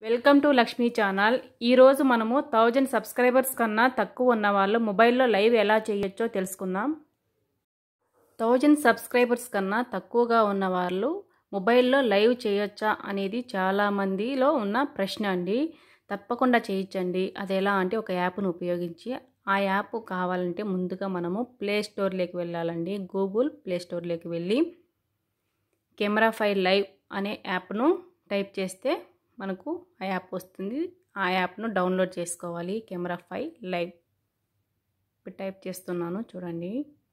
welcome to Lakshmi channel ఈరోజు మనము thousand subscribers కన్నా తక్కువ ఉన్న వాళ్ళు మొబైల్లో లైవ్ ఎలా చేయొచ్చో తెలుసుకుందాం థౌజండ్ సబ్స్క్రైబర్స్ కన్నా తక్కువగా ఉన్న వాళ్ళు మొబైల్లో లైవ్ చేయొచ్చా అనేది చాలామందిలో ఉన్న ప్రశ్న అండి తప్పకుండా చేయొచ్చండి అది ఎలా అంటే ఒక యాప్ను ఉపయోగించి ఆ యాప్ కావాలంటే ముందుగా మనము ప్లే స్టోర్లోకి వెళ్ళాలండి గూగుల్ ప్లే స్టోర్లోకి వెళ్ళి కెమెరా ఫైల్ లైవ్ అనే యాప్ను టైప్ చేస్తే మనకు ఆ యాప్ వస్తుంది ఆ యాప్ను డౌన్లోడ్ చేసుకోవాలి కెమెరా ఫైవ్ లైవ్ ఇప్పుడు టైప్ చేస్తున్నాను చూడండి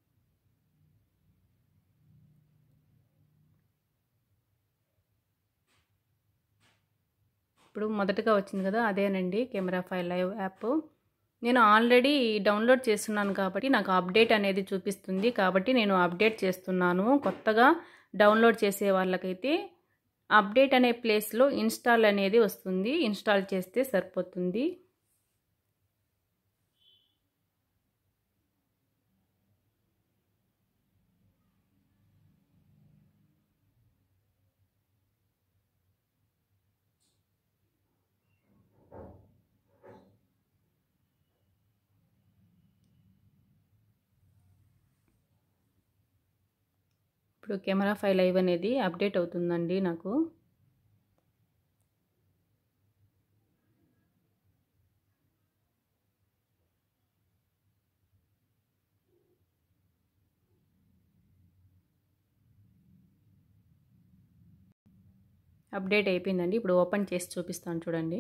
ఇప్పుడు మొదటగా వచ్చింది కదా అదేనండి కెమెరా ఫైల్ లైవ్ యాప్ నేను ఆల్రెడీ డౌన్లోడ్ చేస్తున్నాను కాబట్టి నాకు అప్డేట్ అనేది చూపిస్తుంది కాబట్టి నేను అప్డేట్ చేస్తున్నాను కొత్తగా డౌన్లోడ్ చేసే వాళ్ళకైతే అప్డేట్ అనే ప్లేస్లో ఇన్స్టాల్ అనేది వస్తుంది ఇన్స్టాల్ చేస్తే సరిపోతుంది ఇప్పుడు కెమెరా ఫైల్ లైవ్ అనేది అప్డేట్ అవుతుందండి నాకు అప్డేట్ అయిపోయిందండి ఇప్పుడు ఓపెన్ చేసి చూపిస్తాను చూడండి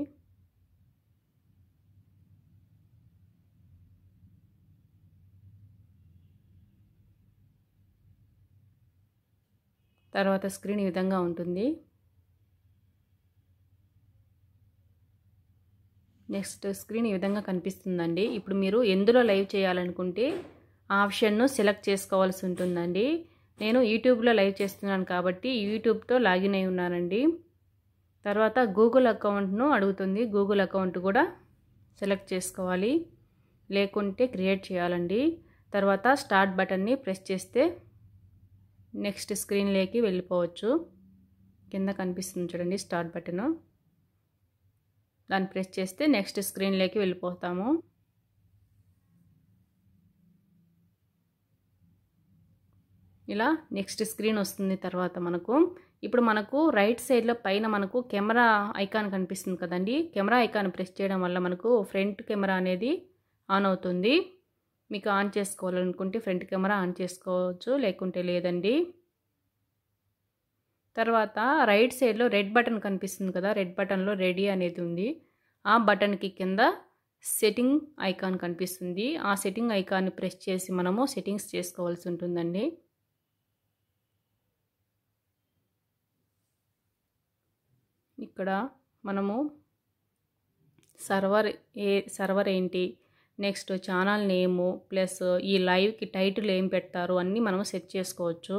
తర్వాత స్క్రీన్ ఈ విధంగా ఉంటుంది నెక్స్ట్ స్క్రీన్ ఈ విధంగా కనిపిస్తుందండి ఇప్పుడు మీరు ఎందులో లైవ్ చేయాలనుకుంటే ఆప్షన్ను సెలెక్ట్ చేసుకోవాల్సి ఉంటుందండి నేను యూట్యూబ్లో లైవ్ చేస్తున్నాను కాబట్టి యూట్యూబ్తో లాగిన్ అయి ఉన్నానండి తర్వాత గూగుల్ అకౌంట్ను అడుగుతుంది గూగుల్ అకౌంట్ కూడా సెలెక్ట్ చేసుకోవాలి లేకుంటే క్రియేట్ చేయాలండి తర్వాత స్టార్ట్ బటన్ని ప్రెస్ చేస్తే నెక్స్ట్ స్క్రీన్లోకి వెళ్ళిపోవచ్చు కింద కనిపిస్తుంది చూడండి స్టార్ట్ బటన్ దాన్ని ప్రెస్ చేస్తే నెక్స్ట్ స్క్రీన్లోకి వెళ్ళిపోతాము ఇలా నెక్స్ట్ స్క్రీన్ వస్తుంది తర్వాత మనకు ఇప్పుడు మనకు రైట్ సైడ్లో పైన మనకు కెమెరా ఐకాన్ కనిపిస్తుంది కదండి కెమెరా ఐకాన్ ప్రెస్ చేయడం వల్ల మనకు ఫ్రంట్ కెమెరా అనేది ఆన్ అవుతుంది మీకు ఆన్ చేసుకోవాలనుకుంటే ఫ్రంట్ కెమెరా ఆన్ చేసుకోవచ్చు లేకుంటే లేదండి తర్వాత రైట్ సైడ్లో రెడ్ బటన్ కనిపిస్తుంది కదా రెడ్ బటన్లో రెడీ అనేది ఉంది ఆ బటన్కి కింద సెట్టింగ్ ఐకాన్ కనిపిస్తుంది ఆ సెట్టింగ్ ఐకాన్ని ప్రెస్ చేసి మనము సెట్టింగ్స్ చేసుకోవాల్సి ఉంటుందండి ఇక్కడ మనము సర్వర్ ఏ సర్వర్ ఏంటి నెక్స్ట్ ఛానల్ నేము ప్లస్ ఈ లైవ్కి టైటిల్ ఏం పెడతారు అన్నీ మనము సెట్ చేసుకోవచ్చు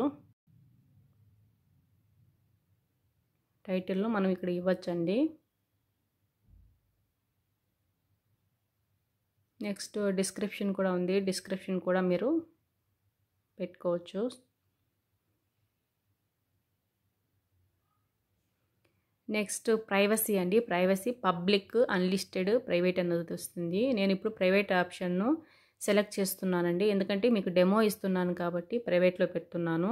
టైటిల్ను మనం ఇక్కడ ఇవ్వచ్చండి నెక్స్ట్ డిస్క్రిప్షన్ కూడా ఉంది డిస్క్రిప్షన్ కూడా మీరు పెట్టుకోవచ్చు నెక్స్ట్ ప్రైవసీ అండి ప్రైవసీ పబ్లిక్ అన్లిస్టెడ్ ప్రైవేట్ అనేది వస్తుంది నేను ఇప్పుడు ప్రైవేట్ ఆప్షన్ను సెలెక్ట్ చేస్తున్నానండి ఎందుకంటే మీకు డెమో ఇస్తున్నాను కాబట్టి ప్రైవేట్లో పెడుతున్నాను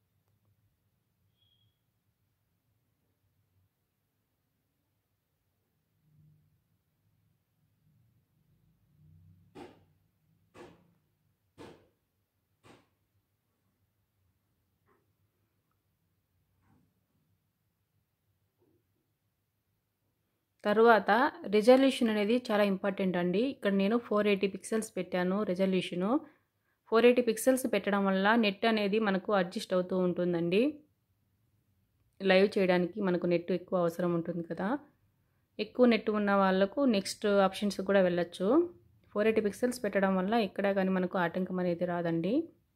తర్వాత రిజల్యూషన్ అనేది చాలా ఇంపార్టెంట్ అండి ఇక్కడ నేను ఫోర్ ఎయిటీ పిక్సెల్స్ పెట్టాను రిజల్యూషను ఫోర్ ఎయిటీ పిక్సెల్స్ పెట్టడం వల్ల నెట్ అనేది మనకు అడ్జస్ట్ అవుతూ ఉంటుందండి లైవ్ చేయడానికి మనకు నెట్ ఎక్కువ అవసరం ఉంటుంది కదా ఎక్కువ నెట్ ఉన్న వాళ్ళకు నెక్స్ట్ ఆప్షన్స్ కూడా వెళ్ళచ్చు ఫోర్ ఎయిటీ పిక్సెల్స్ పెట్టడం వల్ల ఇక్కడ కానీ మనకు ఆటంకం అనేది రాదండి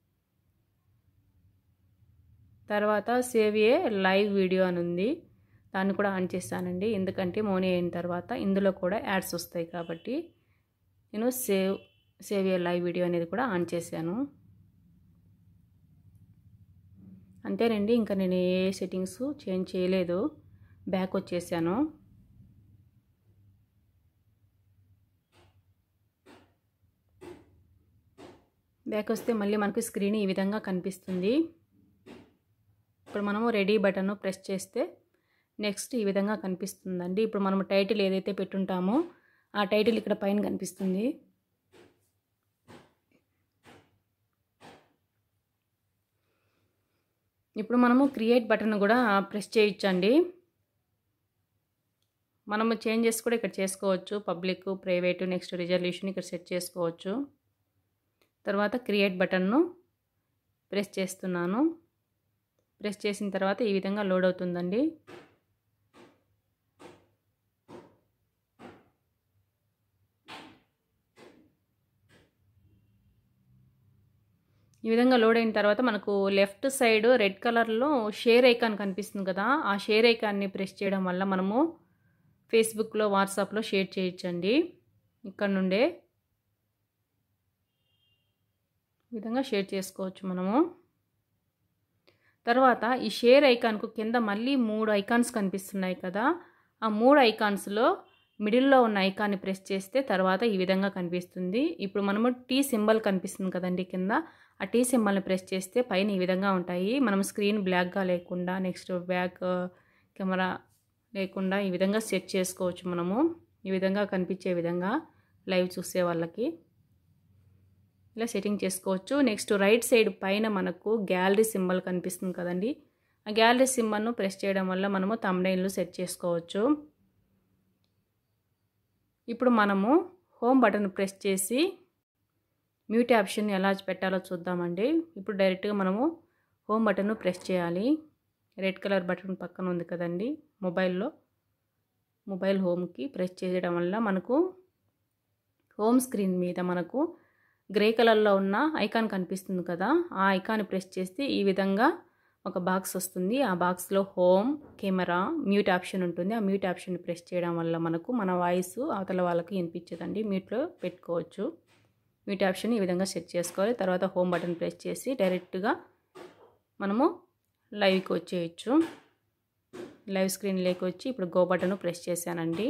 తర్వాత సేవ్ ఏ లైవ్ వీడియో అని ఉంది దాన్ని కూడా ఆన్ చేస్తానండి ఎందుకంటే మోనీ అయిన తర్వాత ఇందులో కూడా యాడ్స్ వస్తాయి కాబట్టి నేను సేవ్ సేవ్ ఏ లైవ్ వీడియో అనేది కూడా ఆన్ చేశాను అంతేనండి ఇంకా నేను ఏ సెట్టింగ్స్ చేంజ్ చేయలేదు బ్యాక్ వచ్చేసాను బ్యాక్ వస్తే మళ్ళీ మనకు స్క్రీన్ ఈ విధంగా కనిపిస్తుంది ఇప్పుడు మనము రెడీ బటన్ ప్రెస్ చేస్తే నెక్స్ట్ ఈ విధంగా కనిపిస్తుందండి ఇప్పుడు మనము టైటిల్ ఏదైతే పెట్టుంటామో ఆ టైటిల్ ఇక్కడ పైన కనిపిస్తుంది ఇప్పుడు మనము క్రియేట్ బటన్ కూడా ప్రెస్ చేయొచ్చండి మనము చేంజెస్ కూడా ఇక్కడ చేసుకోవచ్చు పబ్లిక్ ప్రైవేటు నెక్స్ట్ రిజల్యూషన్ ఇక్కడ సెట్ చేసుకోవచ్చు తర్వాత క్రియేట్ బటన్ను ప్రెస్ చేస్తున్నాను ప్రెస్ చేసిన తర్వాత ఈ విధంగా లోడ్ అవుతుందండి ఈ విధంగా లోడ్ అయిన తర్వాత మనకు లెఫ్ట్ సైడ్ రెడ్ కలర్లో షేర్ ఐకాన్ కనిపిస్తుంది కదా ఆ షేర్ ఐకాన్ని ప్రెస్ చేయడం వల్ల మనము ఫేస్బుక్లో వాట్సాప్లో షేర్ చేయొచ్చండి ఇక్కడ నుండే ఈ విధంగా షేర్ చేసుకోవచ్చు మనము తర్వాత ఈ షేర్ ఐకాన్కు కింద మళ్ళీ మూడు ఐకాన్స్ కనిపిస్తున్నాయి కదా ఆ మూడు ఐకాన్స్లో మిడిల్లో ఉన్న ఐకాన్ని ప్రెస్ చేస్తే తర్వాత ఈ విధంగా కనిపిస్తుంది ఇప్పుడు మనము టీ సింబల్ కనిపిస్తుంది కదండి కింద ఆ టీ సింబల్ని ప్రెస్ చేస్తే పైన ఈ విధంగా ఉంటాయి మనం స్క్రీన్ బ్లాక్గా లేకుండా నెక్స్ట్ బ్యాక్ కెమెరా లేకుండా ఈ విధంగా సెట్ చేసుకోవచ్చు మనము ఈ విధంగా కనిపించే విధంగా లైవ్ చూసే వాళ్ళకి ఇలా సెట్టింగ్ చేసుకోవచ్చు నెక్స్ట్ రైట్ సైడ్ పైన మనకు గ్యాలరీ సింబల్ కనిపిస్తుంది కదండి ఆ గ్యాలరీ సింబల్ను ప్రెస్ చేయడం వల్ల మనము తమ్నైల్ను సెట్ చేసుకోవచ్చు ఇప్పుడు మనము హోమ్ బటన్ ప్రెస్ చేసి మ్యూట్ ఆప్షన్ ఎలా పెట్టాలో చూద్దామండి ఇప్పుడు డైరెక్ట్గా మనము హోమ్ బటన్ను ప్రెస్ చేయాలి రెడ్ కలర్ బటన్ పక్కన ఉంది కదండి మొబైల్లో మొబైల్ హోమ్కి ప్రెస్ చేయడం వల్ల మనకు హోమ్ స్క్రీన్ మీద మనకు గ్రే కలర్లో ఉన్న ఐకాన్ కనిపిస్తుంది కదా ఆ ఐకాన్ ప్రెస్ చేస్తే ఈ విధంగా ఒక బాక్స్ వస్తుంది ఆ బాక్స్లో హోమ్ కెమెరా మ్యూట్ ఆప్షన్ ఉంటుంది ఆ మ్యూట్ ఆప్షన్ ప్రెస్ చేయడం వల్ల మనకు మన వాయిస్ అవతల వాళ్ళకి వినిపించదండి మ్యూట్లో పెట్టుకోవచ్చు మ్యూట్ ఆప్షన్ ఈ విధంగా సెట్ చేసుకోవాలి తర్వాత హోమ్ బటన్ ప్రెస్ చేసి డైరెక్ట్గా మనము లైవ్కి వచ్చేయచ్చు లైవ్ స్క్రీన్లోకి వచ్చి ఇప్పుడు గో బటన్ ప్రెస్ చేశానండి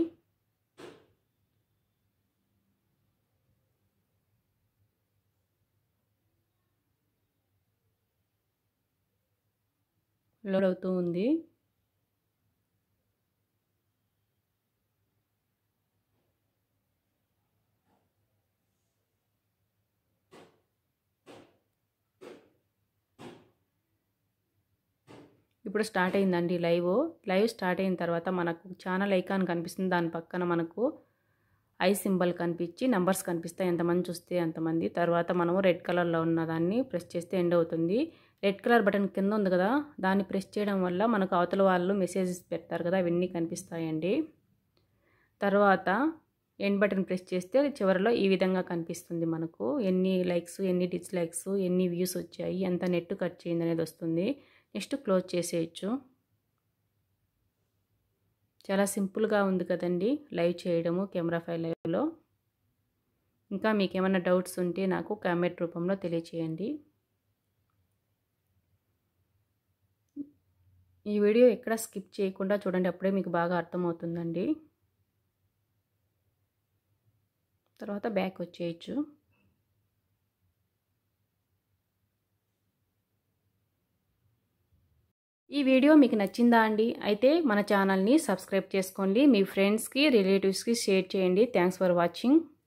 లోడ్ అవుతూ ఉంది ఇప్పుడు స్టార్ట్ అయిందండి లైవ్ లైవ్ స్టార్ట్ అయిన తర్వాత మనకు ఛానల్ ఐకాన్ కనిపిస్తుంది దాని పక్కన మనకు ఐ సింబల్ కనిపించి నెంబర్స్ కనిపిస్తాయి ఎంతమంది చూస్తే అంతమంది తర్వాత మనము రెడ్ కలర్లో ఉన్న దాన్ని ప్రెస్ చేస్తే ఎండ్ అవుతుంది రెడ్ కలర్ బటన్ కింద ఉంది కదా దాన్ని ప్రెస్ చేయడం వల్ల మనకు అవతల వాళ్ళు మెసేజెస్ పెడతారు కదా అవన్నీ కనిపిస్తాయండి తర్వాత ఎండ్ బటన్ ప్రెస్ చేస్తే చివరిలో ఈ విధంగా కనిపిస్తుంది మనకు ఎన్ని లైక్స్ ఎన్ని డిస్లైక్స్ ఎన్ని వ్యూస్ వచ్చాయి ఎంత నెట్ కట్ చేయింది అనేది వస్తుంది నెక్స్ట్ క్లోజ్ చేసేయచ్చు చాలా సింపుల్గా ఉంది కదండి లైవ్ చేయడము కెమెరా ఫైల్ లైవ్లో ఇంకా మీకు ఏమైనా డౌట్స్ ఉంటే నాకు కామెంట్ రూపంలో తెలియచేయండి ఈ వీడియో ఎక్కడ స్కిప్ చేయకుండా చూడండి అప్పుడే మీకు బాగా అర్థమవుతుందండి తర్వాత బ్యాక్ వచ్చేయచ్చు ఈ వీడియో మీకు నచ్చిందా అండి అయితే మన ఛానల్ని సబ్స్క్రైబ్ చేసుకోండి మీ ఫ్రెండ్స్కి రిలేటివ్స్కి షేర్ చేయండి థ్యాంక్స్ ఫర్ వాచింగ్